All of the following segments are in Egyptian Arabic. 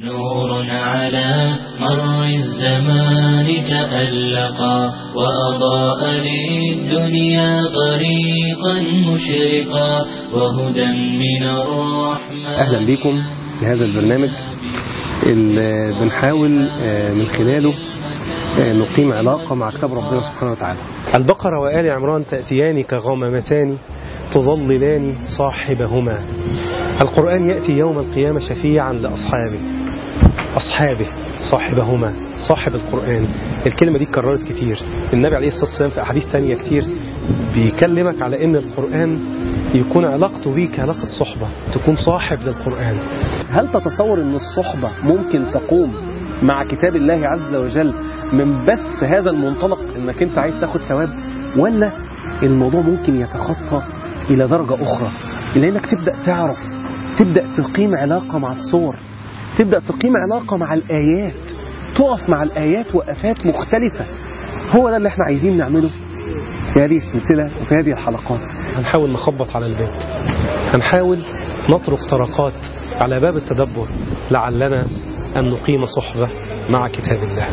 نور على مر الزمان تألقا وأضاء للدنيا طريقا مشرقا وهدى من الرحمن أهلا بكم في هذا البرنامج اللي بنحاول من خلاله نقيم علاقة مع كتاب ربنا سبحانه وتعالى البقرة وآل عمران تأتيان كغمامتان تظللان صاحبهما القرآن يأتي يوم القيامة شفيعا لأصحابه أصحابه صاحبهما صاحب القرآن الكلمة دي اتكررت كتير النبي عليه الصلاة والسلام في أحاديث تانية كتير بيكلمك على أن القرآن يكون علاقته بيك علاقة صحبة تكون صاحب للقرآن هل تتصور أن الصحبة ممكن تقوم مع كتاب الله عز وجل من بس هذا المنطلق أنك أنت عايز تاخد ثواب ولا الموضوع ممكن يتخطى إلى درجة أخرى لأنك تبدأ تعرف تبدأ تقيم علاقة مع الصور تبدأ تقيم علاقة مع الآيات تقف مع الآيات وقفات مختلفة هو ده اللي احنا عايزين نعمله في هذه السلسلة وفي هذه الحلقات هنحاول نخبط على الباب هنحاول نطرق طرقات على باب التدبر لعلنا أن نقيم صحبة مع كتاب الله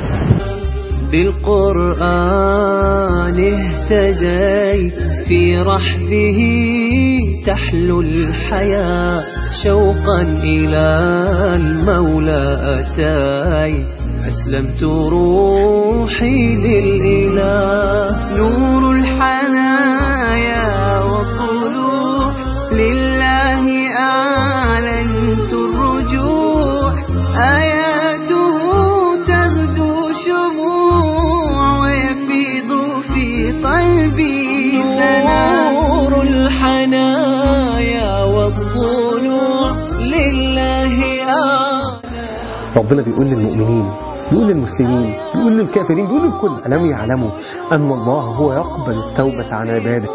بالقرآن اهتديت في رحبه تحلو الحياة شوقا إلى المولى أتيت أسلمت روحي للإله نور الحنايا والطلوع لله أعلنت الرجوع آياته تغدو شموع ويفيض في قلبي نور الحنايا والطلوع لله أعلنت ربنا بيقول للمؤمنين بيقول للمسلمين بيقول للكافرين بيقول للكل ألم يعلموا أن الله هو يقبل التوبة عن عباده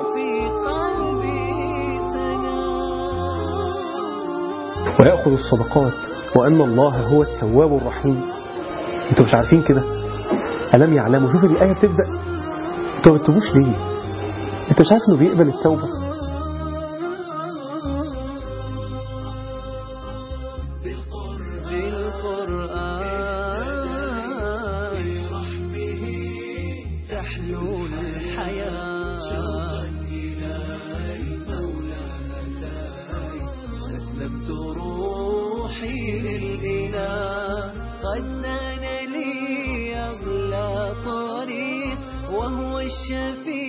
ويأخذ الصدقات وأن الله هو التواب الرحيم انتوا مش عارفين كده ألم يعلموا شوف الآية بتبدأ انتوا ما بتتوبوش ليه انت مش عارف انه بيقبل التوبة تحلو الحياة أسلمت روحي للإله قد نان لي أغلى طريق وهو الشفيع